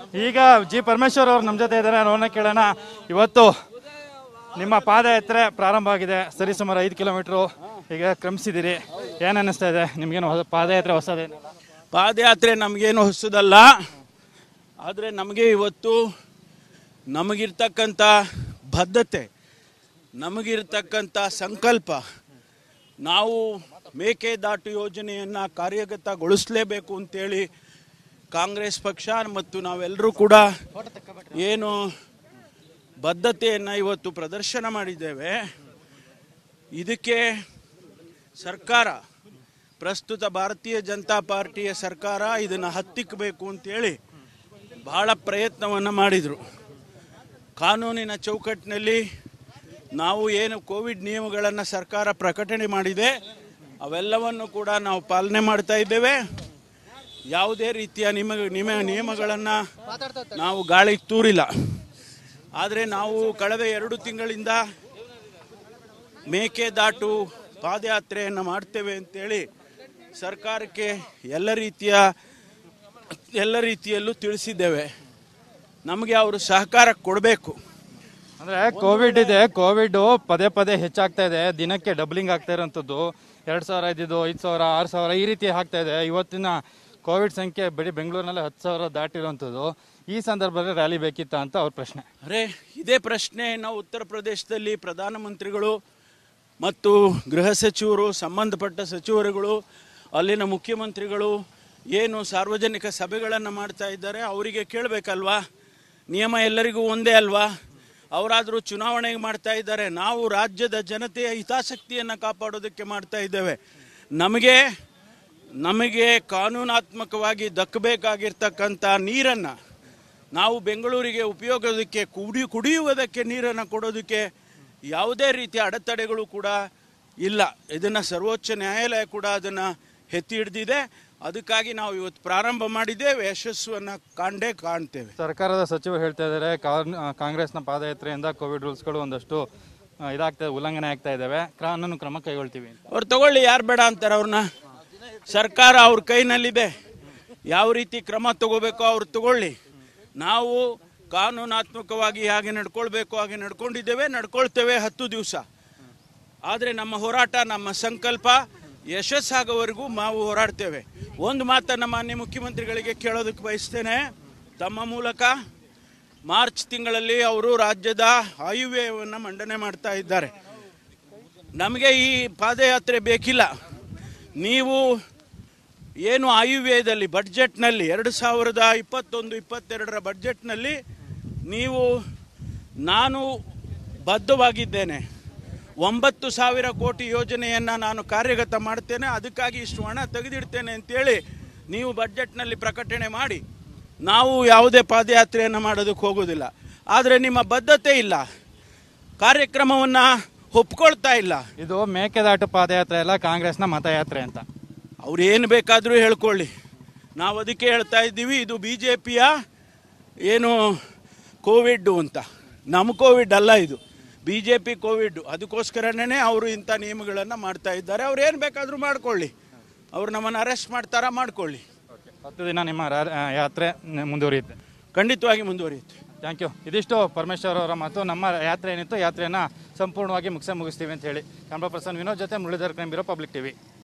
ಈಗ ಜಿ ಪರಮೇಶ್ವರ್ ಅವ್ರು ನಮ್ಮ ಜೊತೆ ಇದ್ದಾರೆ ನೋಡೋಣ ಕೇಳೋಣ ಇವತ್ತು ನಿಮ್ಮ ಪಾದಯಾತ್ರೆ ಪ್ರಾರಂಭ ಆಗಿದೆ ಸರಿಸುಮಾರು ಐದು ಕಿಲೋಮೀಟ್ರು ಈಗ ಕ್ರಮಿಸಿದ್ದೀರಿ ಏನು ಅನ್ನಿಸ್ತಾ ಇದೆ ನಿಮಗೇನು ಹೊಸ ಪಾದಯಾತ್ರೆ ಹೊಸದೇನು ಪಾದಯಾತ್ರೆ ನಮಗೇನು ಹೊಸದಲ್ಲ ಆದರೆ ನಮಗೆ ಇವತ್ತು ನಮಗಿರ್ತಕ್ಕಂಥ ಬದ್ಧತೆ ನಮಗಿರ್ತಕ್ಕಂಥ ಸಂಕಲ್ಪ ನಾವು ಮೇಕೆದಾಟು ಯೋಜನೆಯನ್ನು ಕಾರ್ಯಗತಗೊಳಿಸಲೇಬೇಕು ಅಂತೇಳಿ ಕಾಂಗ್ರೆಸ್ ಪಕ್ಷ ಮತ್ತು ನಾವೆಲ್ಲರೂ ಕೂಡ ಏನು ಬದ್ಧತೆಯನ್ನು ಇವತ್ತು ಪ್ರದರ್ಶನ ಮಾಡಿದ್ದೇವೆ ಇದಕ್ಕೆ ಸರ್ಕಾರ ಪ್ರಸ್ತುತ ಭಾರತೀಯ ಜನತಾ ಪಾರ್ಟಿಯ ಸರ್ಕಾರ ಇದನ್ನು ಹತ್ತಿಕ್ಕಬೇಕು ಅಂತೇಳಿ ಬಹಳ ಪ್ರಯತ್ನವನ್ನು ಮಾಡಿದರು ಕಾನೂನಿನ ಚೌಕಟ್ಟಿನಲ್ಲಿ ನಾವು ಏನು ಕೋವಿಡ್ ನಿಯಮಗಳನ್ನು ಸರ್ಕಾರ ಪ್ರಕಟಣೆ ಮಾಡಿದೆ ಅವೆಲ್ಲವನ್ನು ಕೂಡ ನಾವು ಪಾಲನೆ ಮಾಡ್ತಾ ಇದ್ದೇವೆ ಯಾವುದೇ ರೀತಿಯ ನಿಮ ನಿಮ ನಿಯಮಗಳನ್ನು ನಾವು ಗಾಳಿಗೆ ತೂರಿಲ್ಲ ಆದರೆ ನಾವು ಕಳೆದ ಎರಡು ತಿಂಗಳಿಂದ ಮೇಕೆದಾಟು ಪಾದಯಾತ್ರೆಯನ್ನು ಮಾಡ್ತೇವೆ ಅಂತೇಳಿ ಸರ್ಕಾರಕ್ಕೆ ಎಲ್ಲ ರೀತಿಯ ಎಲ್ಲ ರೀತಿಯಲ್ಲೂ ತಿಳಿಸಿದ್ದೇವೆ ನಮಗೆ ಅವರು ಸಹಕಾರ ಕೊಡಬೇಕು ಅಂದರೆ ಕೋವಿಡ್ ಇದೆ ಕೋವಿಡ್ ಪದೇ ಪದೇ ಹೆಚ್ಚಾಗ್ತಾ ಇದೆ ದಿನಕ್ಕೆ ಡಬ್ಲಿಂಗ್ ಆಗ್ತಾ ಇರೋಂಥದ್ದು ಎರಡು ಸಾವಿರ ಇದ್ದಿದ್ದು ಐದು ಸಾವಿರ ಆರು ಸಾವಿರ ಈ ರೀತಿ ಆಗ್ತಾ ಇದೆ ಇವತ್ತಿನ ಕೋವಿಡ್ ಸಂಖ್ಯೆ ಬರೀ ಬೆಂಗಳೂರಿನಲ್ಲಿ ಹತ್ತು ಸಾವಿರ ದಾಟಿರೋಂಥದ್ದು ಈ ಸಂದರ್ಭದಲ್ಲಿ ರ್ಯಾಲಿ ಬೇಕಿತ್ತ ಅಂತ ಅವ್ರ ಪ್ರಶ್ನೆ ಅರೆ ಇದೇ ಪ್ರಶ್ನೆ ನಾವು ಉತ್ತರ ಪ್ರದೇಶದಲ್ಲಿ ಪ್ರಧಾನಮಂತ್ರಿಗಳು ಮತ್ತು ಗೃಹ ಸಚಿವರು ಸಂಬಂಧಪಟ್ಟ ಸಚಿವರುಗಳು ಅಲ್ಲಿನ ಮುಖ್ಯಮಂತ್ರಿಗಳು ಏನು ಸಾರ್ವಜನಿಕ ಸಭೆಗಳನ್ನು ಮಾಡ್ತಾ ಇದ್ದಾರೆ ಅವರಿಗೆ ಕೇಳಬೇಕಲ್ವಾ ನಿಯಮ ಎಲ್ಲರಿಗೂ ಒಂದೇ ಅಲ್ವಾ ಅವರಾದರೂ ಚುನಾವಣೆಗೆ ಮಾಡ್ತಾ ಇದ್ದಾರೆ ನಾವು ರಾಜ್ಯದ ಜನತೆಯ ಹಿತಾಸಕ್ತಿಯನ್ನು ಕಾಪಾಡೋದಕ್ಕೆ ಮಾಡ್ತಾ ಇದ್ದೇವೆ ನಮಗೆ ನಮಗೆ ಕಾನೂನಾತ್ಮಕವಾಗಿ ದಕ್ಕಬೇಕಾಗಿರ್ತಕ್ಕಂಥ ನೀರನ್ನು ನಾವು ಬೆಂಗಳೂರಿಗೆ ಉಪಯೋಗದಕ್ಕೆ ಕುಡಿ ಕುಡಿಯುವುದಕ್ಕೆ ನೀರನ್ನು ಕೊಡೋದಕ್ಕೆ ಯಾವುದೇ ರೀತಿಯ ಅಡೆತಡೆಗಳು ಕೂಡ ಇಲ್ಲ ಇದನ್ನು ಸರ್ವೋಚ್ಚ ನ್ಯಾಯಾಲಯ ಕೂಡ ಅದನ್ನು ಎತ್ತಿ ಹಿಡಿದಿದೆ ಅದಕ್ಕಾಗಿ ನಾವು ಇವತ್ತು ಪ್ರಾರಂಭ ಮಾಡಿದ್ದೇವೆ ಯಶಸ್ಸನ್ನು ಕಾಣೇ ಕಾಣ್ತೇವೆ ಸರ್ಕಾರದ ಸಚಿವರು ಹೇಳ್ತಾ ಇದ್ದಾರೆ ಕಾನ್- ಕಾಂಗ್ರೆಸ್ನ ಪಾದಯಾತ್ರೆಯಿಂದ ಕೋವಿಡ್ ರೂಲ್ಸ್ಗಳು ಒಂದಷ್ಟು ಆ, ಇದಾಗ್ತಾ ಉಲ್ಲಂಘನೆ ಆಗ್ತಾ ಇದ್ದಾವೆ ಕಾನೂನು ಕ್ರಮ ಕೈಗೊಳ್ತೀವಿ ಅಂತ ಅವ್ರು ತಗೊಳ್ಳಿ ಯಾರು ಬೇಡ ಅಂತಾರೆ ಅವ್ರನ್ನ ಸರ್ಕಾರ ಅವ್ರ ಕೈನಲ್ಲಿದೆ ಯಾವ ರೀತಿ ಕ್ರಮ ತಗೋಬೇಕೋ ಅವ್ರು ತಗೊಳ್ಳಿ ನಾವು ಕಾನೂನಾತ್ಮಕವಾಗಿ ಹಾಗೆ ನಡ್ಕೊಳ್ಬೇಕು ಹಾಗೆ ನಡ್ಕೊಂಡಿದ್ದೇವೆ ನಡ್ಕೊಳ್ತೇವೆ ಹತ್ತು ದಿವಸ ಆದರೆ ನಮ್ಮ ಹೋರಾಟ ನಮ್ಮ ಸಂಕಲ್ಪ ಯಶಸ್ಸಾಗೋವರೆಗೂ ನಾವು ಹೋರಾಡ್ತೇವೆ ಒಂದು ಮಾತನ್ನು ಮಾನ್ಯ ಮುಖ್ಯಮಂತ್ರಿಗಳಿಗೆ ಕೇಳೋದಕ್ಕೆ ಬಯಸ್ತೇನೆ ತಮ್ಮ ಮೂಲಕ ಮಾರ್ಚ್ ತಿಂಗಳಲ್ಲಿ ಅವರು ರಾಜ್ಯದ ಆಯುವ್ಯಯವನ್ನು ಮಂಡನೆ ಮಾಡ್ತಾ ಇದ್ದಾರೆ ನಮಗೆ ಈ ಪಾದಯಾತ್ರೆ ಬೇಕಿಲ್ಲ ನೀವು ಏನು ಆಯುವ್ಯಯದಲ್ಲಿ ಬಡ್ಜೆಟ್ನಲ್ಲಿ ಎರಡು ಸಾವಿರದ ಇಪ್ಪತ್ತೊಂದು ಇಪ್ಪತ್ತೆರಡರ ಬಡ್ಜೆಟ್ನಲ್ಲಿ ನೀವು ನಾನು ಬದ್ಧವಾಗಿದ್ದೇನೆ ಒಂಬತ್ತು ಸಾವಿರ ಕೋಟಿ ಯೋಜನೆಯನ್ನು ನಾನು ಕಾರ್ಯಗತ ಮಾಡ್ತೇನೆ ಅದಕ್ಕಾಗಿ ಇಷ್ಟು ಹಣ ತೆಗೆದಿಡ್ತೇನೆ ಅಂತೇಳಿ ನೀವು ಬಡ್ಜೆಟ್ನಲ್ಲಿ ಪ್ರಕಟಣೆ ಮಾಡಿ ನಾವು ಯಾವುದೇ ಪಾದಯಾತ್ರೆಯನ್ನು ಮಾಡೋದಕ್ಕೆ ಹೋಗೋದಿಲ್ಲ ಆದರೆ ನಿಮ್ಮ ಬದ್ಧತೆ ಇಲ್ಲ ಕಾರ್ಯಕ್ರಮವನ್ನು ಒಪ್ಕೊಳ್ತಾ ಇಲ್ಲ ಇದು ಮೇಕೆದಾಟು ಪಾದಯಾತ್ರೆ ಅಲ್ಲ ಕಾಂಗ್ರೆಸ್ನ ಮತಯಾತ್ರೆ ಅಂತ ಅವ್ರು ಏನು ಬೇಕಾದರೂ ಹೇಳ್ಕೊಳ್ಳಿ ನಾವು ಅದಕ್ಕೆ ಹೇಳ್ತಾ ಇದ್ದೀವಿ ಇದು ಬಿ ಜೆ ಪಿಯ ಏನು ಕೋವಿಡ್ಡು ಅಂತ ನಮ್ಮ ಕೋವಿಡ್ ಅಲ್ಲ ಇದು ಬಿ ಜೆ ಪಿ ಕೋವಿಡ್ ಅದಕ್ಕೋಸ್ಕರನೇ ಅವರು ಇಂಥ ನಿಯಮಗಳನ್ನು ಮಾಡ್ತಾ ಇದ್ದಾರೆ ಅವ್ರು ಏನು ಬೇಕಾದರೂ ಮಾಡ್ಕೊಳ್ಳಿ ಅವ್ರು ನಮ್ಮನ್ನು ಅರೆಸ್ಟ್ ಮಾಡ್ತಾರಾ ಮಾಡ್ಕೊಳ್ಳಿ ಹತ್ತು ದಿನ ನಿಮ್ಮ ರಾ- ಆ, ಯಾತ್ರೆ ನ- ಮುಂದುವರಿಯುತ್ತೆ ಖಂಡಿತವಾಗಿ ಮುಂದುವರಿಯುತ್ತೆ ಥ್ಯಾಂಕ್ ಯು ಇದಿಷ್ಟು ಪರಮೇಶ್ವರ್ ಅವರ ಮಾತು ನಮ್ಮ ಯಾತ್ರೆ ಏನಿತ್ತು ಯಾತ್ರೆಯನ್ನು ಸಂಪೂರ್ಣವಾಗಿ ಮುಗಿಸೇ ಮುಗಿಸ್ತೀವಿ ಅಂತ ಹೇಳಿ ಕ್ಯಾಮ್ರಾ ಪರ್ಸನ್ ವಿನೋದ್ ಜೊತೆ Muralidhar crime bureau public TV